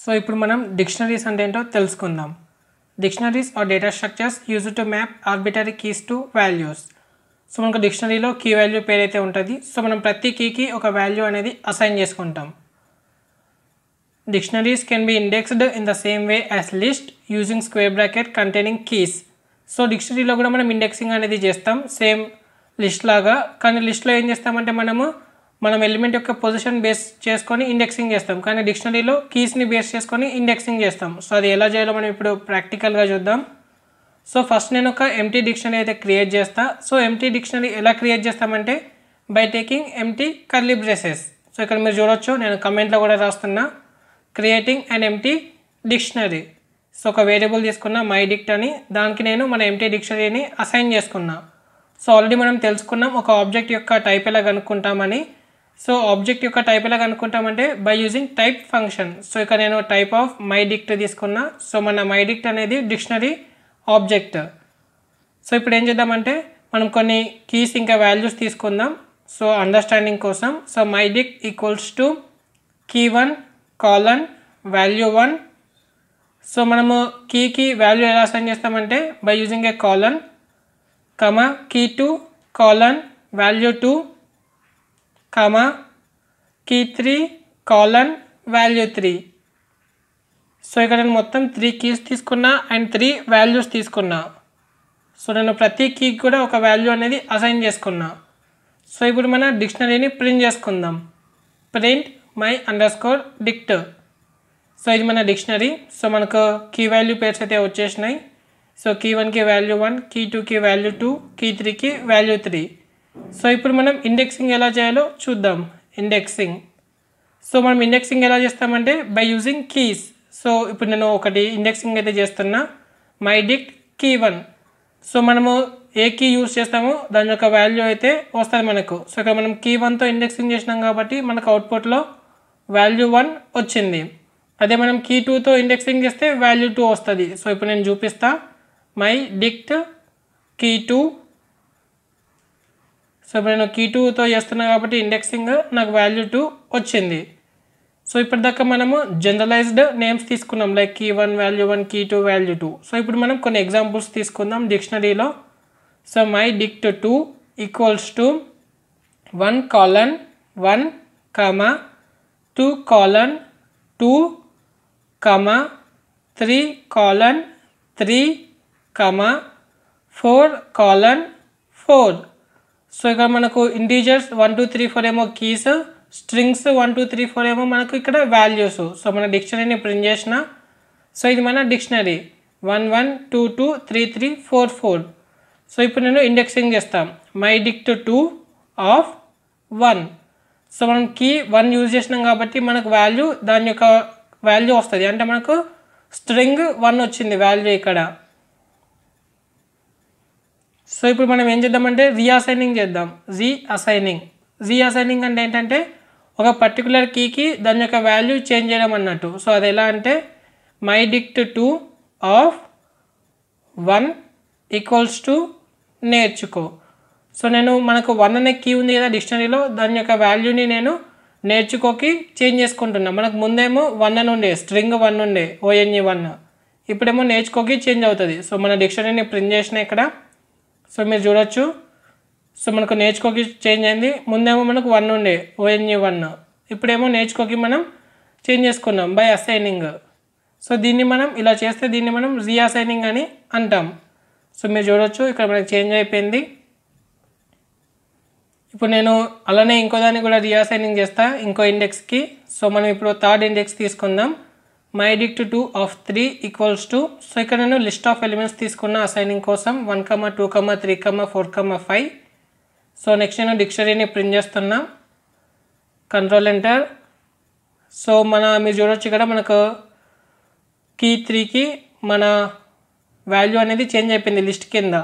so ఇప్పుడు మనం dictionaries అంటే ఏంటో తెలుసుకుందాం dictionaries are data structures use to map arbitrary keys to values so మనకు డిక్షనరీలో కీ వాల్యూ పేరు అయితే ఉంటుంది సో మనం ప్రతి కీకి ఒక వాల్యూ అనేది అసైన్ చేసుకుంటాం dictionaries can be indexed in the same way as list using square bracket containing keys so డిక్షనరీలో కూడా మనం ఇండెక్సింగ్ అనేది చేస్తాం సేమ్ లిస్ట్ లాగా కానీ లిస్ట్లో ఏం చేస్తామంటే మనము మనం ఎలిమెంట్ యొక్క పొజిషన్ బేస్ చేసుకొని ఇండెక్సింగ్ చేస్తాం కానీ డిక్షనరీలో కీస్ని బేస్ చేసుకొని ఇండెక్సింగ్ చేస్తాం సో అది ఎలా చేయాలో మనం ఇప్పుడు ప్రాక్టికల్గా చూద్దాం సో ఫస్ట్ నేను ఒక ఎంటీ డిక్షనరీ అయితే క్రియేట్ చేస్తా సో ఎంటీ డిక్షనరీ ఎలా క్రియేట్ చేస్తామంటే by taking empty curly braces so ఇక్కడ మీరు చూడొచ్చు నేను కమెంట్లో కూడా రాస్తున్నా creating and empty dictionary so ఒక వేరియబుల్ తీసుకున్న మై డిక్ట్ అని దానికి నేను మన ఎంటీ డిక్షనరీని అసైన్ చేసుకున్నా సో ఆల్రెడీ మనం తెలుసుకున్నాం ఒక ఆబ్జెక్ట్ యొక్క టైప్ ఎలా కనుక్కుంటామని సో ఆబ్జెక్ట్ యొక్క టైప్ ఎలా కనుక్కుంటామంటే by using type function so ఇక్కడ నేను టైప్ ఆఫ్ మై డిక్ట్ తీసుకున్నా సో మన మై డిక్ట్ అనేది డిక్షనరీ ఆబ్జెక్ట్ సో ఇప్పుడు ఏం చేద్దామంటే మనం కొన్ని కీస్ ఇంకా వాల్యూస్ తీసుకుందాం సో అండర్స్టాండింగ్ కోసం so my dic equals to key one colon value one so మనము కీకి వాల్యూ ఎలా అసైన్ చేస్తామంటే by using a colon comma key two colon value two comma key three colon value three so ఇక్కడ నేను మొత్తం three keys తీసుకున్నా and three values తీసుకున్నా so నేను ప్రతి కీకి కూడా ఒక వాల్యూ అనేది అసైన్ చేసుకున్నా సో ఇప్పుడు మన డిక్షనరీని ప్రింట్ చేసుకుందాం print my underscore dict so ఇది మన డిక్షనరీ సో మనకు కీ వాల్యూ పేర్స్ అయితే వచ్చేసినాయి సో కీ వన్కి వాల్యూ వన్ కీ టూకి వాల్యూ టూ కీ త్రీకి వాల్యూ త్రీ సో ఇప్పుడు మనం ఇండెక్సింగ్ ఎలా చేయాలో చూద్దాం ఇండెక్సింగ్ సో మనం ఇండెక్సింగ్ ఎలా చేస్తామంటే బై యూజింగ్ కీస్ సో ఇప్పుడు నేను ఒకటి ఇండెక్సింగ్ అయితే చేస్తున్నా my dict key one so మనము ఏ కీ యూస్ చేస్తామో దాని యొక్క వాల్యూ అయితే వస్తుంది మనకు సో ఇక్కడ మనం కీ వన్తో ఇండెక్సింగ్ చేసినాం కాబట్టి మనకు అవుట్పుట్లో వాల్యూ వన్ వచ్చింది అదే మనం కీ టూతో ఇండెక్సింగ్ చేస్తే వాల్యూ టూ వస్తుంది సో ఇప్పుడు నేను చూపిస్తా my dict key two so ఇప్పుడు నేను కీ టూతో చేస్తున్నా కాబట్టి ఇండెక్సింగ్ నాకు వాల్యూ టూ వచ్చింది సో ఇప్పటిదాకా మనము జనరలైజ్డ్ నేమ్స్ తీసుకున్నాం like key one value one key two value two so ఇప్పుడు మనం కొన్ని ఎగ్జాంపుల్స్ తీసుకుందాం డిక్షనరీలో so my dict two equals to one colon one comma two colon two comma three colon three comma four colon four so ఇక్కడ మనకు integers one two three four ఏమో keys strings one two three four ఏమో మనకు ఇక్కడ values so మన డిక్షనరీని print చేసిన so ఇది మన dictionary one one two two three three four four so ఇప్పుడు నేను ఇండెక్సింగ్ చేస్తాం my dict two of one so మనం కీ వన్ యూజ్ చేసినాం కాబట్టి మనకు వాల్యూ దాని యొక్క వాల్యూ వస్తుంది అంటే మనకు స్ట్రింగ్ వన్ వచ్చింది వాల్యూ ఇక్కడ సో ఇప్పుడు మనం ఏం చేద్దామంటే రీఅసైనింగ్ చేద్దాం రీ అసైనింగ్ రీ అసైనింగ్ అంటే ఏంటంటే ఒక పర్టికులర్ కీకి దాని యొక్క వాల్యూ చేంజ్ చేయడం అన్నట్టు సో అది ఎలా అంటే my dict two of one equals to నేర్చుకో సో నేను మనకు వన్ అనే కీ ఉంది కదా డిక్షనరీలో దాని యొక్క వాల్యూని నేను నేర్చుకోకి చేంజ్ చేసుకుంటున్నా మనకు ముందేమో వన్ అని ఉండే స్ట్రింగ్ వన్ ఉండే ఓఎన్ఈ వన్ ఇప్పుడేమో నేర్చుకోకి చేంజ్ అవుతుంది సో మన డిక్షనరీని ప్రింట్ చేసిన ఇక్కడ సో మీరు చూడొచ్చు సో మనకు నేర్చుకోకి చేంజ్ అయింది ముందేమో మనకు వన్ ఉండే ఓఎన్ఈ వన్ ఇప్పుడేమో నేర్చుకోకి మనం చేంజ్ చేసుకున్నాం బై అసైనింగ్ సో దీన్ని మనం ఇలా చేస్తే దీన్ని మనం రీఅసైనింగ్ అని అంటాం సో మీరు చూడొచ్చు ఇక్కడ మనకి చేంజ్ అయిపోయింది ఇప్పుడు నేను అలానే ఇంకో దాన్ని కూడా రీఅసైనింగ్ చేస్తా ఇంకో ఇండెక్స్కి సో మనం ఇప్పుడు థర్డ్ ఇండెక్స్ తీసుకుందాం my dict two of three equals to so ఇక్కడ నేను లిస్ట్ ఆఫ్ ఎలిమెంట్స్ తీసుకున్న అసైనింగ్ కోసం one comma two comma three comma four comma five so next నేను డిక్షనరీని ప్రింట్ చేస్తున్నా కంట్రోల్ ఎంటర్ సో మన మీరు చూడొచ్చు ఇక్కడ మనకు కీ త్రీకి మన వాల్యూ అనేది చేంజ్ అయిపోయింది లిస్ట్ కింద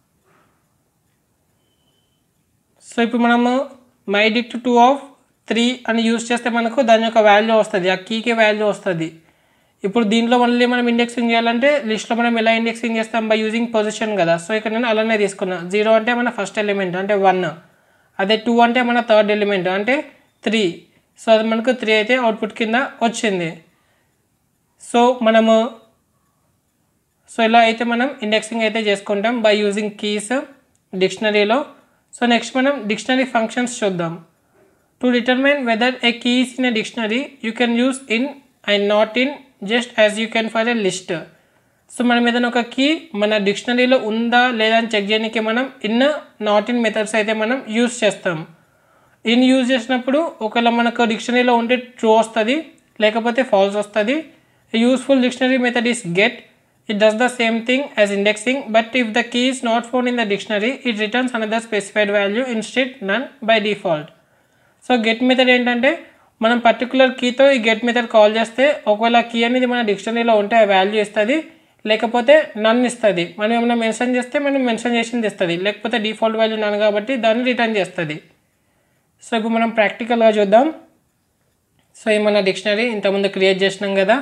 సో ఇప్పుడు మనము my dict two of three అని యూస్ చేస్తే మనకు దాని యొక్క వాల్యూ వస్తుంది ఆ కీకి వాల్యూ వస్తుంది ఇప్పుడు దీంట్లో మళ్ళీ మనం ఇండెక్సింగ్ చేయాలంటే లిస్ట్లో మనం ఎలా ఇండెక్సింగ్ చేస్తాం బై యూజింగ్ పొజిషన్ కదా సో ఇక్కడ నేను అలానే తీసుకున్నా జీరో అంటే మన ఫస్ట్ ఎలిమెంట్ అంటే వన్ అదే టూ అంటే మన థర్డ్ ఎలిమెంట్ అంటే త్రీ సో అది మనకు త్రీ అయితే అవుట్పుట్ కింద వచ్చింది సో మనము సో ఇలా అయితే మనం ఇండెక్సింగ్ అయితే చేసుకుంటాం బై యూజింగ్ కీస్ డిక్షనరీలో సో నెక్స్ట్ మనం డిక్షనరీ ఫంక్షన్స్ చూద్దాం to determine whether a keys in a dictionary you can use in and not in just as you can for a list so మనం ఏదైనా ఒక key మన డిక్షనరీలో ఉందా లేదా అని చెక్ చేయడానికి మనం ఇన్ నాట్ ఇన్ మెథడ్స్ అయితే మనం యూస్ చేస్తాం ఇన్ యూజ్ చేసినప్పుడు ఒకవేళ మనకు డిక్షనరీలో ఉంటే ట్రూ వస్తుంది లేకపోతే ఫాల్స్ వస్తుంది useful dictionary method is get it does the same thing as indexing but if the key is not found in the dictionary it returns another specified value instead none by default so get method ఏంటంటే మనం particular కీతో ఈ get method call చేస్తే ఒకవేళ key అనేది మన డిక్షనరీలో ఉంటే ఆ value ఇస్తుంది లేకపోతే నన్ ఇస్తుంది మనం ఏమైనా మెన్షన్ చేస్తే మనం మెన్షన్ చేసింది ఇస్తుంది లేకపోతే డిఫాల్ట్ వాల్యూ నన్ కాబట్టి దాన్ని రిటర్న్ చేస్తుంది సో ఇప్పుడు మనం ప్రాక్టికల్గా చూద్దాం సో ఈ మన డిక్షనరీ ఇంతకుముందు క్రియేట్ చేసినాం కదా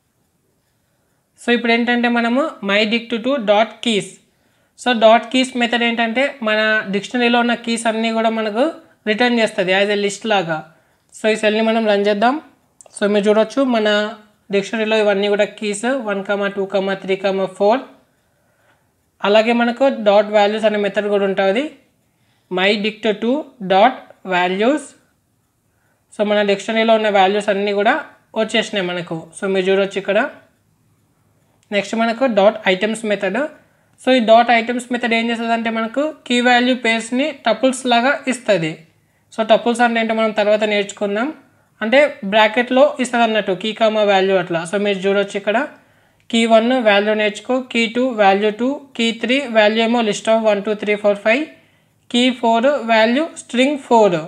సో ఇప్పుడు ఏంటంటే మనము my dict two dot keys so dot keys method ఏంటంటే మన డిక్షనరీలో ఉన్న కీస్ అన్నీ కూడా మనకు రిటర్న్ చేస్తుంది యాజ్ ఎ లిస్ట్ లాగా సో ఈ సెల్ని మనం రన్ చేద్దాం సో మీరు చూడొచ్చు మన డిక్షనరీలో ఇవన్నీ కూడా keys one comma two comma three comma four అలాగే మనకు డాట్ వాల్యూస్ అనే మెథడ్ కూడా ఉంటుంది my dict two dot values so మన డిక్షనరీలో ఉన్న వాల్యూస్ అన్నీ కూడా వచ్చేసినాయి మనకు సో మీరు చూడొచ్చు ఇక్కడ నెక్స్ట్ మనకు డాట్ ఐటమ్స్ మెథడ్ సో ఈ డాట్ ఐటమ్స్ మెథడ్ ఏం చేస్తుంది అంటే మనకు కీ వాల్యూ పేర్స్ని టపుల్స్ లాగా ఇస్తుంది సో టపుల్స్ అంటే ఏంటో మనం తర్వాత నేర్చుకుందాం అంటే బ్రాకెట్లో ఇస్తుంది అన్నట్టు కీ కామా వాల్యూ అట్లా సో మీరు చూడొచ్చు ఇక్కడ కీ వన్ వాల్యూ నేర్చుకో key two value two key three value ఏమో list of one two three four five key four value string four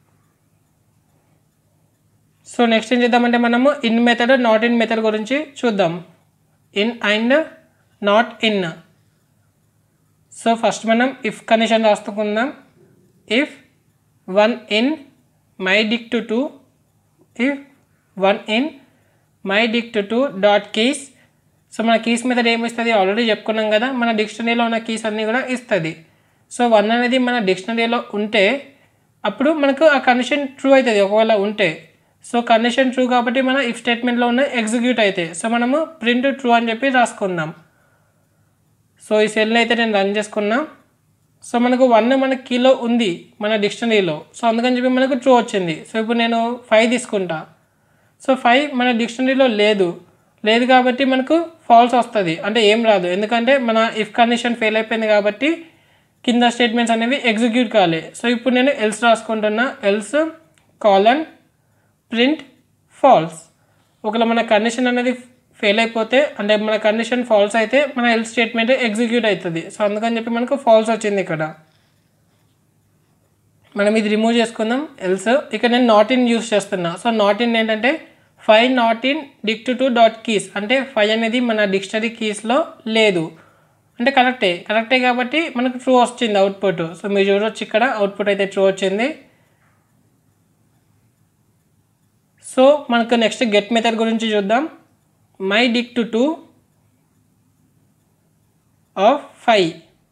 so next ఏం చేద్దామంటే మనము in method not in method గురించి చూద్దాం in and not in so first మనం if condition రాసుకుందాం if one in my dict two if one in my dict two dot keys so మన keys method ఏమి ఇస్తుంది ఆల్రెడీ చెప్పుకున్నాం కదా మన డిక్షనరీలో ఉన్న కీస్ అన్నీ కూడా ఇస్తుంది సో వన్ అనేది మన డిక్షనరీలో ఉంటే అప్పుడు మనకు ఆ కండిషన్ ట్రూ అవుతుంది ఒకవేళ ఉంటే సో కండిషన్ ట్రూ కాబట్టి మన ఇఫ్ స్టేట్మెంట్లో ఉన్న ఎగ్జిక్యూట్ అవుతాయి సో మనము ప్రింట్ ట్రూ అని చెప్పి రాసుకుందాం సో ఈ సెల్ని అయితే నేను రన్ చేసుకున్నా సో మనకు వన్ మన కీలో ఉంది మన డిక్షనరీలో సో అందుకని చెప్పి మనకు ట్రూ వచ్చింది సో ఇప్పుడు నేను ఫైవ్ తీసుకుంటా సో ఫైవ్ మన డిక్షనరీలో లేదు లేదు కాబట్టి మనకు ఫాల్స్ వస్తుంది అంటే ఏం రాదు ఎందుకంటే మన ఇఫ్ కండిషన్ ఫెయిల్ అయిపోయింది కాబట్టి కింద స్టేట్మెంట్స్ అనేవి ఎగ్జిక్యూట్ కాలే సో ఇప్పుడు నేను ఎల్స్ రాసుకుంటున్నా ఎల్స్ కాలన్ ప్రింట్ ఫాల్స్ ఒకవేళ మన కండిషన్ అనేది ఫెయిల్ అయిపోతే అంటే మన కండిషన్ ఫాల్స్ అయితే మన ఎల్ స్టేట్మెంట్ ఎగ్జిక్యూట్ అవుతుంది సో అందుకని చెప్పి మనకు ఫాల్స్ వచ్చింది ఇక్కడ మనం ఇది రిమూవ్ చేసుకుందాం ఎల్స్ ఇక్కడ నేను నాట్ ఇన్ యూస్ చేస్తున్నా సో నాట్ ఇన్ ఏంటంటే five not in dict two dot keys అంటే ఫైవ్ అనేది మన డిక్షనరీ కీస్లో లేదు అంటే కరెక్టే కరెక్టే కాబట్టి మనకు ట్రూ వచ్చింది అవుట్పుట్ సో మీరు చూడవచ్చు ఇక్కడ అవుట్పుట్ అయితే ట్రూ వచ్చింది సో మనకు నెక్స్ట్ గెట్ మెథడ్ గురించి చూద్దాం my dict two of five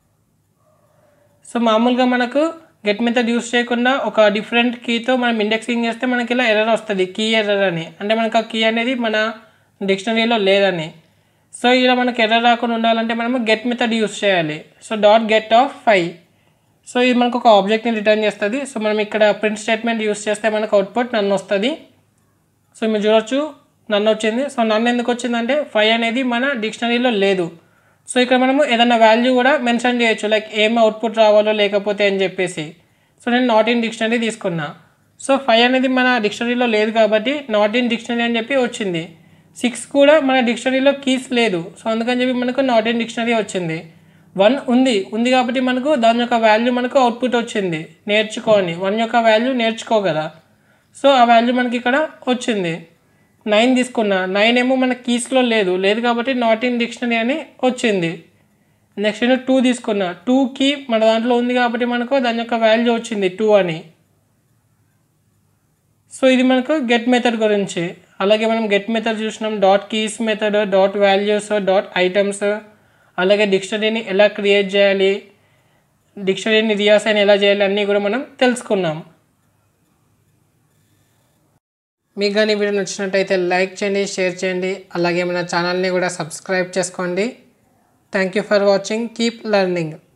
so మామూలుగా మనకు గెట్ మెథడ్ యూస్ చేయకుండా ఒక డిఫరెంట్ కీతో మనం ఇండెక్సింగ్ చేస్తే మనకి ఇలా ఎర్రర్ వస్తుంది కీ ఎర్రర్ అని అంటే మనకు ఆ కీ అనేది మన డిక్షనరీలో లేదని సో ఇలా మనకి ఎర్రర్ రాకుండా ఉండాలంటే మనము గెట్ మెథడ్ యూస్ చేయాలి so dot get of five so ఇది మనకు ఒక ఆబ్జెక్ట్ని రిటర్న్ చేస్తుంది సో మనం ఇక్కడ ప్రింట్ స్టేట్మెంట్ యూస్ చేస్తే మనకు అవుట్పుట్ నన్ను వస్తుంది సో మీరు చూడొచ్చు నన్ను వచ్చింది సో నన్ను ఎందుకు వచ్చిందంటే ఫైవ్ అనేది మన డిక్షనరీలో లేదు సో ఇక్కడ మనము ఏదైనా వాల్యూ కూడా మెన్షన్ చేయొచ్చు లైక్ ఏం అవుట్పుట్ రావాలో లేకపోతే అని చెప్పేసి సో నేను నాట్ ఇన్ డిక్షనరీ తీసుకున్నా సో ఫైవ్ అనేది మన డిక్షనరీలో లేదు కాబట్టి నాట్ ఇన్ డిక్షనరీ అని చెప్పి వచ్చింది సిక్స్ కూడా మన డిక్షనరీలో కీస్ లేదు సో అందుకని చెప్పి మనకు నాట్ ఇన్ డిక్షనరీ వచ్చింది వన్ ఉంది ఉంది కాబట్టి మనకు దాని యొక్క వాల్యూ మనకు అవుట్పుట్ వచ్చింది నేర్చుకోని వన్ యొక్క వాల్యూ నేర్చుకో కదా సో ఆ వాల్యూ మనకి ఇక్కడ వచ్చింది నైన్ తీసుకున్నా నైన్ ఏమో మన కీస్లో లేదు లేదు కాబట్టి నాట్ ఇన్ డిక్షనరీ అని వచ్చింది నెక్స్ట్ నేను టూ తీసుకున్నా టూకి మన దాంట్లో ఉంది కాబట్టి మనకు దాని యొక్క వాల్యూ వచ్చింది టూ అని సో ఇది మనకు గెట్ మెథడ్ గురించి అలాగే మనం గెట్ మెథడ్ చూసినాం dot keys method dot values dot items అలాగే డిక్షనరీని ఎలా క్రియేట్ చేయాలి డిక్షనరీని రియాసైన్ ఎలా చేయాలి అన్నీ కూడా మనం తెలుసుకున్నాం మీకు కానీ వీడియో నచ్చినట్టయితే లైక్ చేయండి షేర్ చేయండి అలాగే మన ఛానల్ని కూడా సబ్స్క్రైబ్ చేసుకోండి thank you for watching keep learning